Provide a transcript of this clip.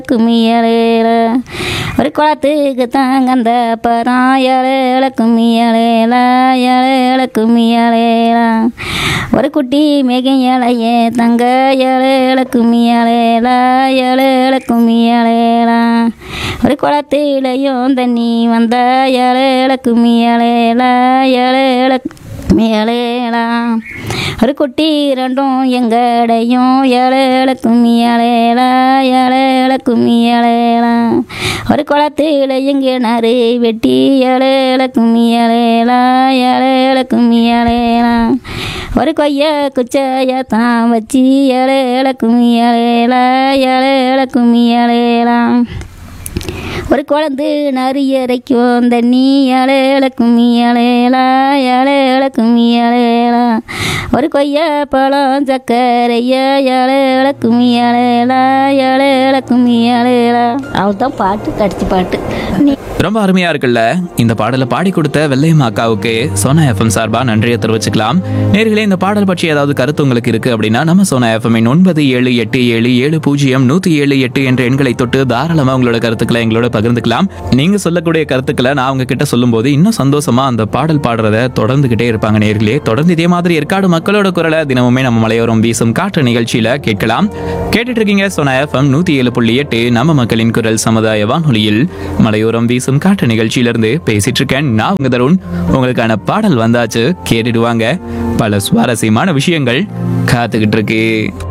கும்மியலேல ஒரு குளத்துக்கு தாங்கந்த பரம் ஏழேல கும்மியலேல ஏழேல கும்மியலேல ஒரு குட்டி மேகம் ஏழையே தங்க ஏழேல கும்மியலேல ஏழேல கும்மியலேல ஒரு குளத்திலையும் தண்ணி வந்த ஏழேல கும்மியலேல ஏழேல மேலேலா ஒரு குட்டி ரெண்டும் எங்கடையும் ஏழேல கும்மி ஏழேலா ஏழேல கும்மி ஏழேலா ஒரு குளத்தில் எங்கிணறு வெட்டி ஏழேல கும்மி ஏழேலா ஏழேல கும்மி ஏழேலா ஒரு கொய்ய குச்சைய தான் வச்சு ஏழேல கும்மி ஏழேலா ஏழேல கும்மி ஏழேலா ஒரு குழந்து நரியறைக்கும் தண்ணி ஏழேல கும்மி ஏழேலா ஏழேல கும்மி ஏழேலா ஒரு கொய்யா பழம் சக்கரைய ஏழேல கும்மி ஏழேலா ஏழேல கும்மி ஏழேலா அவள்தான் பாட்டு கடிச்சு பாட்டு நீ ரொம்ப அருமையா இருக்குல்ல இந்த பாடலை பாடி கொடுத்த வெள்ளையம்மா அக்காவுக்கு சோனா எஃப்எம் சார்பா நன்றியை தெரிவிச்சுக்கலாம் நேர்களே இந்த பாடல் பற்றி ஏதாவது கருத்து உங்களுக்கு இருக்கு அப்படின்னா நம்ம சோனா எஃப்எம் ஒன்பது ஏழு எட்டு ஏழு ஏழு பூஜ்ஜியம் நூத்தி ஏழு எட்டு என்ற எண்களை தொட்டு தாராளமா உங்களோட கருத்துக்களை எங்களோட பகிர்ந்துக்கலாம் நீங்க சொல்லக்கூடிய கருத்துக்களை நான் உங்ககிட்ட சொல்லும்போது இன்னும் சந்தோஷமா அந்த பாடல் பாடுறத தொடர்ந்துகிட்டே இருப்பாங்க நேர்களே தொடர்ந்து இதே மாதிரி ஏற்காடு மக்களோட குரலை தினமுமே நம்ம மலையோரம் வீசும் காற்று நிகழ்ச்சியில கேட்கலாம் கேட்டுட்டு இருக்கீங்க சோனா எஃப்எம் நூத்தி ஏழு புள்ளி எட்டு நம்ம மக்களின் குரல் சமுதாய வானொலியில் மலையோரம் வீசும் காற்று நிகழ்ச்சியிலிருந்து பேசிட்டு இருக்கேன் நான் உங்க தருண் உங்களுக்கான பாடல் வந்தாச்சு கேட்டுடுவாங்க பல சுவாரஸ்யமான விஷயங்கள் காத்துக்கிட்டு இருக்கு